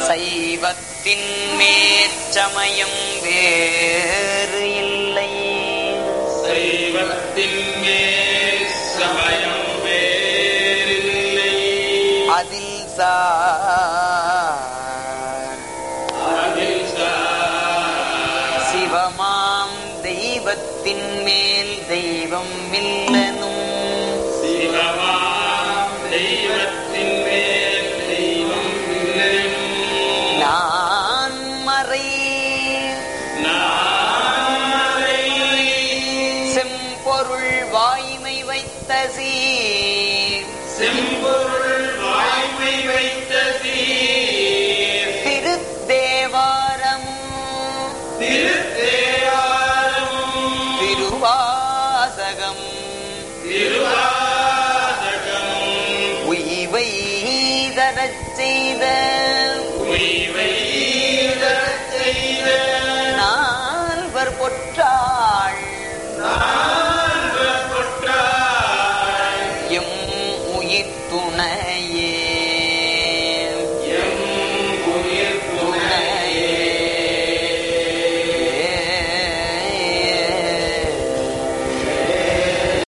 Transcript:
சைவத்தின் மேற்சமயம் வேறு இல்லை சைவத்தின் மேல் சமயம் வேறில்லை அதில் சார் அதில் சிவமாம் தெய்வத்தின் மேல் தெய்வம் இல்லனும் சிவமாம் தெய்வத்தின் மேல் தெய்வம் இல்லையும் நான் மறை நாளை செம்பொருள் வாய்மை வைத்த சீர் செம்பொருள் வாய்மை வைத்த சீர் திருத்தேவாரம் திருத்தேவாரமும் திருவாசகம் திருவாசகமும் உய்வை தரச் செய்த உய்வை தரச் செய்த நால்வர் பொற்றாள் நால்வர் கொற்றாய் எம் உயிர் துணையே